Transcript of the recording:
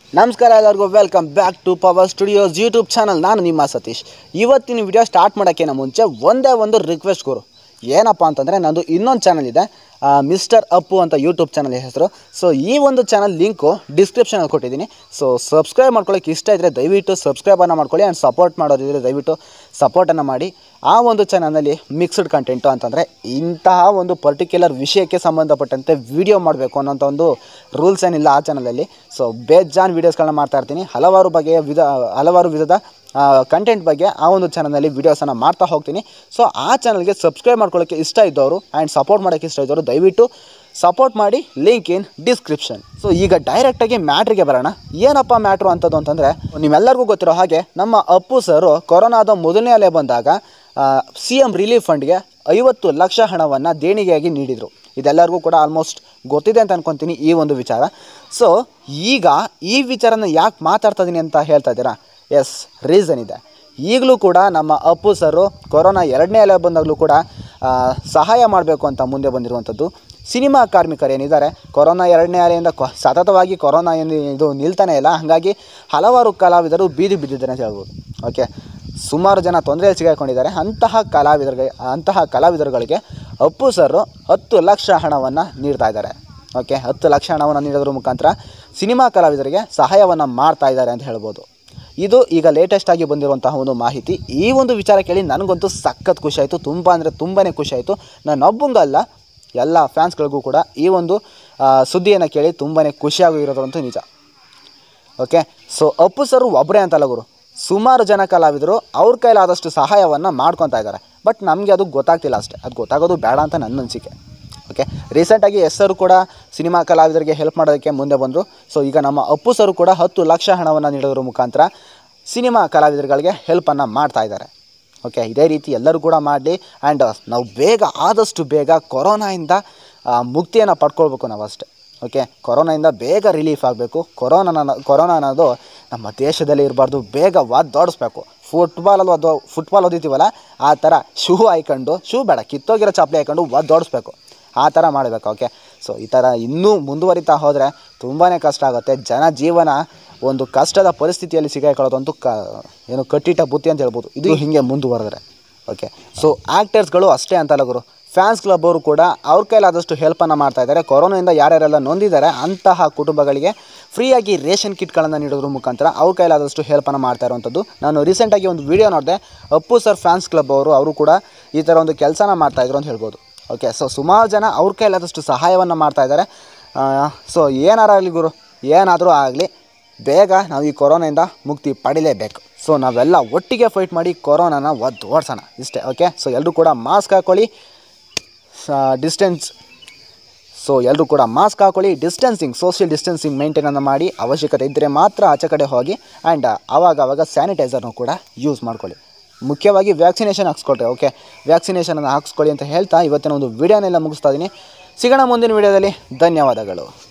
ನಮಸ್ಕಾರ ಎಲ್ಲರಿಗೂ welcome back to Power Studios YouTube channel ನಾನು ನಿಮ್ಮ ಸತೀಶ್ ಇವತ್ತಿನ ವಿಡಿಯೋ ಸ್ಟಾರ್ಟ್ ಮಾಡೋಕ್ಕಿಂತ ಮುಂಚೆ ಒಂದೇ ಒಂದು ರಿಕ್ವೆಸ್ಟ್ ಗುರು ಏನಪ್ಪ ಅಂತಂದರೆ ನಂದು ಇನ್ನೊಂದು ಚಾನಲ್ ಇದೆ ಮಿಸ್ಟರ್ ಅಪ್ಪು ಅಂತ ಯೂಟ್ಯೂಬ್ ಚಾನಲ್ ಹೆಸರು ಸೊ ಈ ಒಂದು ಚಾನಲ್ ಲಿಂಕು ಡಿಸ್ಕ್ರಿಪ್ಷನಲ್ಲಿ ಕೊಟ್ಟಿದ್ದೀನಿ ಸೊ ಸಬ್ಸ್ಕ್ರೈಬ್ ಮಾಡ್ಕೊಳ್ಳೋಕೆ ಇಷ್ಟ ಇದ್ದರೆ ದಯವಿಟ್ಟು ಸಬ್ಸ್ಕ್ರೈಬನ್ನು ಮಾಡ್ಕೊಳ್ಳಿ ಆ್ಯಂಡ್ ಸಪೋರ್ಟ್ ಮಾಡೋದಿದ್ರೆ ದಯವಿಟ್ಟು ಸಪೋರ್ಟನ್ನು ಮಾಡಿ ಆ ಒಂದು ಚಾನಲ್ನಲ್ಲಿ ಮಿಕ್ಸ್ಡ್ ಕಂಟೆಂಟು ಅಂತಂದರೆ ಇಂತಹ ಒಂದು ಪರ್ಟಿಕ್ಯುಲರ್ ವಿಷಯಕ್ಕೆ ಸಂಬಂಧಪಟ್ಟಂತೆ ವಿಡಿಯೋ ಮಾಡಬೇಕು ಅನ್ನೋಂಥ ಒಂದು ರೂಲ್ಸ್ ಏನಿಲ್ಲ ಆ ಚಾನಲಲ್ಲಿ ಸೊ ಬೇಜಾನ್ ವೀಡಿಯೋಸ್ಗಳನ್ನ ಮಾಡ್ತಾ ಇರ್ತೀನಿ ಹಲವಾರು ಬಗೆಯ ವಿಧ ಹಲವಾರು ವಿಧದ ಕಂಟೆಂಟ್ ಬಗ್ಗೆ ಆ ಒಂದು ಚಾನಲ್ನಲ್ಲಿ ವೀಡಿಯೋಸನ್ನು ಮಾಡ್ತಾ ಹೋಗ್ತೀನಿ ಸೊ ಆ ಚಾನಲ್ಗೆ ಸಬ್ಸ್ಕ್ರೈಬ್ ಮಾಡ್ಕೊಳ್ಳೋಕ್ಕೆ ಇಷ್ಟ ಇದ್ದವರು ಆ್ಯಂಡ್ ಸಪೋರ್ಟ್ ಮಾಡೋಕ್ಕೆ ಇಷ್ಟ ಇದ್ದವರು ದಯವಿಟ್ಟು ಸಪೋರ್ಟ್ ಮಾಡಿ ಲಿಂಕ್ ಇನ್ ಡಿಸ್ಕ್ರಿಪ್ಷನ್ ಸೊ ಈಗ ಡೈರೆಕ್ಟಾಗಿ ಮ್ಯಾಟ್ರಿಗೆ ಬರೋಣ ಏನಪ್ಪ ಮ್ಯಾಟ್ರು ಅಂತದ್ದು ಅಂತಂದರೆ ನಿಮ್ಮೆಲ್ಲರಿಗೂ ಗೊತ್ತಿರೋ ಹಾಗೆ ನಮ್ಮ ಅಪ್ಪು ಸರು ಕೊರೋನಾದ ಮೊದಲನೇ ಅಲೆ ಬಂದಾಗ ಸಿ ಎಮ್ ರಿಲೀಫ್ ಫಂಡ್ಗೆ ಐವತ್ತು ಲಕ್ಷ ಹಣವನ್ನು ದೇಣಿಗೆಯಾಗಿ ನೀಡಿದರು ಇದೆಲ್ಲರಿಗೂ ಕೂಡ ಆಲ್ಮೋಸ್ಟ್ ಗೊತ್ತಿದೆ ಅಂತ ಅನ್ಕೊತೀನಿ ಈ ಒಂದು ವಿಚಾರ ಸೊ ಈಗ ಈ ವಿಚಾರನ ಯಾಕೆ ಮಾತಾಡ್ತಾ ಇದ್ದೀನಿ ಅಂತ ಹೇಳ್ತಾ ಇದ್ದೀರಾ ಎಸ್ ರೀಸನ್ ಇದೆ ಈಗಲೂ ಕೂಡ ನಮ್ಮ ಅಪ್ಪು ಸರು ಕೊರೋನಾ ಎರಡನೇ ಅಲೆ ಬಂದಾಗಲೂ ಕೂಡ ಆ, ಸಹಾಯ ಮಾಡಬೇಕು ಅಂತ ಮುಂದೆ ಬಂದಿರುವಂಥದ್ದು ಸಿನಿಮಾ ಕಾರ್ಮಿಕರು ಏನಿದ್ದಾರೆ ಕೊರೋನಾ ಎರಡನೇ ಅಲೆಯಿಂದ ಕೊ ಸತತವಾಗಿ ಕೊರೋನಾ ಏನು ಇದು ನಿಲ್ತಾನೆ ಇಲ್ಲ ಹಾಗಾಗಿ ಹಲವಾರು ಕಲಾವಿದರು ಬೀದಿ ಬಿದ್ದಿದ್ದಾರೆ ಅಂತ ಹೇಳ್ಬೋದು ಓಕೆ ಸುಮಾರು ಜನ ತೊಂದರೆಯಲ್ಲಿ ಸಿಗಾಕೊಂಡಿದ್ದಾರೆ ಅಂತಹ ಕಲಾವಿದರಿಗೆ ಅಂತಹ ಕಲಾವಿದರುಗಳಿಗೆ ಅಪ್ಪು ಸರು ಹತ್ತು ಲಕ್ಷ ಹಣವನ್ನು ನೀಡ್ತಾ ಇದ್ದಾರೆ ಓಕೆ ಹತ್ತು ಲಕ್ಷ ಹಣವನ್ನು ನೀಡೋದ್ರ ಮುಖಾಂತರ ಸಿನಿಮಾ ಕಲಾವಿದರಿಗೆ ಸಹಾಯವನ್ನು ಮಾಡ್ತಾ ಇದ್ದಾರೆ ಅಂತ ಹೇಳ್ಬೋದು ಇದು ಈಗ ಲೇಟೆಸ್ಟ್ ಆಗಿ ಬಂದಿರುವಂತಹ ಒಂದು ಮಾಹಿತಿ ಈ ಒಂದು ವಿಚಾರ ಕೇಳಿ ನನಗಂತೂ ಸಖತ್ ಖುಷಿ ಆಯಿತು ತುಂಬ ಅಂದರೆ ತುಂಬಾ ಖುಷಿ ಆಯಿತು ನಾನೊಬ್ಬಂಗಲ್ಲ ಎಲ್ಲ ಫ್ಯಾನ್ಸ್ಗಳಿಗೂ ಕೂಡ ಈ ಒಂದು ಆ, ಸುದ್ದಿಯನ್ನು ಕೇಳಿ ತುಂಬಾ ಖುಷಿಯಾಗಿರೋದಂತೂ ನಿಜ ಓಕೆ ಸೊ ಅಪ್ಪು ಸರ್ ಒಬ್ಬರೇ ಅಂತಲ್ಲ ಗುರು ಸುಮಾರು ಜನ ಕಲಾವಿದರು ಅವ್ರ ಕೈಲಾದಷ್ಟು ಸಹಾಯವನ್ನು ಮಾಡ್ಕೊತಾ ಇದ್ದಾರೆ ಬಟ್ ನಮಗೆ ಅದು ಗೊತ್ತಾಗ್ತಿಲ್ಲ ಅಷ್ಟೇ ಅದು ಗೊತ್ತಾಗೋದು ಬೇಡ ಅಂತ ನನ್ನ ಅನಿಸಿಕೆ ಓಕೆ ರೀಸೆಂಟಾಗಿ ಎಸ್ ಸರ್ ಕೂಡ ಸಿನಿಮಾ ಕಲಾವಿದರಿಗೆ ಹೆಲ್ಪ್ ಮಾಡೋದಕ್ಕೆ ಮುಂದೆ ಬಂದರು ಸೊ ಈಗ ನಮ್ಮ ಅಪ್ಪು ಸರ್ ಕೂಡ ಹತ್ತು ಲಕ್ಷ ಹಣವನ್ನು ನೀಡೋದ್ರ ಮುಖಾಂತರ ಸಿನಿಮಾ ಕಲಾವಿದರುಗಳಿಗೆ ಹೆಲ್ಪನ್ನು ಮಾಡ್ತಾ ಇದ್ದಾರೆ ಓಕೆ ಇದೇ ರೀತಿ ಎಲ್ಲರೂ ಕೂಡ ಮಾಡಲಿ ಆ್ಯಂಡ್ ನಾವು ಬೇಗ ಆದಷ್ಟು ಬೇಗ ಕೊರೋನಾಯಿಂದ ಆ, ಮುಕ್ತಿಯನ್ನು ಪಡ್ಕೊಳ್ಬೇಕು ನಾವು ಅಷ್ಟೇ ಓಕೆ ಕೊರೋನಾಯಿಂದ ಬೇಗ ರಿಲೀಫ್ ಆಗಬೇಕು ಕೊರೋನಾ ಕೊರೋನಾ ಅನ್ನೋದು ನಮ್ಮ ದೇಶದಲ್ಲಿ ಇರಬಾರ್ದು ಬೇಗ ಒದ್ದೋಡಿಸ್ಬೇಕು ಫುಟ್ಬಾಲಲ್ಲಿ ಒದ್ದು ಫುಟ್ಬಾಲ್ ಓದಿತೀವಲ್ಲ ಆ ಥರ ಶೂ ಹಾಯ್ಕೊಂಡು ಶೂ ಬೇಡ ಕಿತ್ತೋಗಿರೋ ಚಪ್ಪಲಿ ಹಾಯ್ಕೊಂಡು ಒದ್ದೋಡಿಸ್ಬೇಕು ಆ ಥರ ಮಾಡಬೇಕು ಓಕೆ ಸೊ ಈ ಥರ ಇನ್ನೂ ಮುಂದುವರಿತಾ ಹೋದರೆ ತುಂಬಾ ಕಷ್ಟ ಆಗುತ್ತೆ ಜನ ಜೀವನ ಒಂದು ಕಷ್ಟದ ಪರಿಸ್ಥಿತಿಯಲ್ಲಿ ಸಿಗಾಕೊಳ್ಳೋದಂತೂ ಕ ಏನು ಕಟ್ಟಿಟ್ಟ ಬುತ್ತಿ ಅಂತ ಹೇಳ್ಬೋದು ಇದು ಹೀಗೆ ಮುಂದುವರೆದ್ರೆ ಓಕೆ ಸೊ ಆ್ಯಕ್ಟರ್ಸ್ಗಳು ಅಷ್ಟೇ ಅಂತಲ್ಲ ಗುರು ಫ್ಯಾನ್ಸ್ ಕ್ಲಬ್ ಅವರು ಕೂಡ ಅವ್ರ ಕೈಲಾದಷ್ಟು ಹೆಲ್ಪನ್ನು ಮಾಡ್ತಾ ಇದ್ದಾರೆ ಕೊರೋನಾದಿಂದ ಯಾರ್ಯಾರೆಲ್ಲ ನೊಂದಿದ್ದಾರೆ ಅಂತಹ ಕುಟುಂಬಗಳಿಗೆ ಫ್ರೀಯಾಗಿ ರೇಷನ್ ಕಿಟ್ಗಳನ್ನು ನೀಡೋದ್ರ ಮುಖಾಂತರ ಅವ್ರ ಕೈಲಾದಷ್ಟು ಹೆಲ್ಪನ್ನು ಮಾಡ್ತಾ ಇರುವಂಥದ್ದು ನಾನು ರೀಸೆಂಟಾಗಿ ಒಂದು ವಿಡಿಯೋ ನೋಡಿದೆ ಅಪ್ಪು ಸರ್ ಫ್ಯಾನ್ಸ್ ಕ್ಲಬ್ ಅವರು ಅವರು ಕೂಡ ಈ ಥರ ಒಂದು ಕೆಲಸನ ಮಾಡ್ತಾಯಿದ್ರು ಅಂತ ಹೇಳ್ಬೋದು ಓಕೆ ಸೊ ಸುಮಾರು ಜನ ಅವ್ರ ಕೈಲಾದಷ್ಟು ಸಹಾಯವನ್ನು ಮಾಡ್ತಾ ಇದ್ದಾರೆ ಸೊ ಏನಾರಾಗಲಿ ಗುರು ಏನಾದರೂ ಆಗಲಿ ಬೇಗ ನಾವು ಈ ಕೊರೋನಾಯಿಂದ ಮುಕ್ತಿ ಪಡಿಲೇಬೇಕು ಸೊ ನಾವೆಲ್ಲ ಒಟ್ಟಿಗೆ ಫೈಟ್ ಮಾಡಿ ಕೊರೋನಾನ ಒದ್ದು ಓಡಿಸೋಣ ಇಷ್ಟೇ ಓಕೆ ಸೊ ಎಲ್ಲರೂ ಕೂಡ ಮಾಸ್ಕ್ ಹಾಕ್ಕೊಳ್ಳಿ ಡಿಸ್ಟೆನ್ಸ್ ಸೊ ಎಲ್ಲರೂ ಕೂಡ ಮಾಸ್ಕ್ ಹಾಕೊಳ್ಳಿ ಡಿಸ್ಟೆನ್ಸಿಂಗ್ ಸೋಷಿಯಲ್ ಡಿಸ್ಟೆನ್ಸಿಂಗ್ ಮೇಂಟೈನನ್ನು ಮಾಡಿ ಅವಶ್ಯಕತೆ ಇದ್ದರೆ ಮಾತ್ರ ಆಚೆ ಕಡೆ ಹೋಗಿ ಆ್ಯಂಡ್ ಆವಾಗ ಆವಾಗ ಸ್ಯಾನಿಟೈಸರ್ನು ಕೂಡ ಯೂಸ್ ಮಾಡ್ಕೊಳ್ಳಿ ಮುಖ್ಯವಾಗಿ ವ್ಯಾಕ್ಸಿನೇಷನ್ ಹಾಕ್ಸ್ಕೊಳ್ರಿ ಓಕೆ ವ್ಯಾಕ್ಸಿನೇಷನನ್ನು ಹಾಕ್ಸ್ಕೊಳ್ಳಿ ಅಂತ ಹೇಳ್ತಾ ಇವತ್ತಿನ ಒಂದು ವಿಡಿಯೋನೆಲ್ಲ ಮುಗಿಸ್ತಾ ಇದ್ದೀನಿ ಸಿಗೋಣ ಮುಂದಿನ ವಿಡಿಯೋದಲ್ಲಿ ಧನ್ಯವಾದಗಳು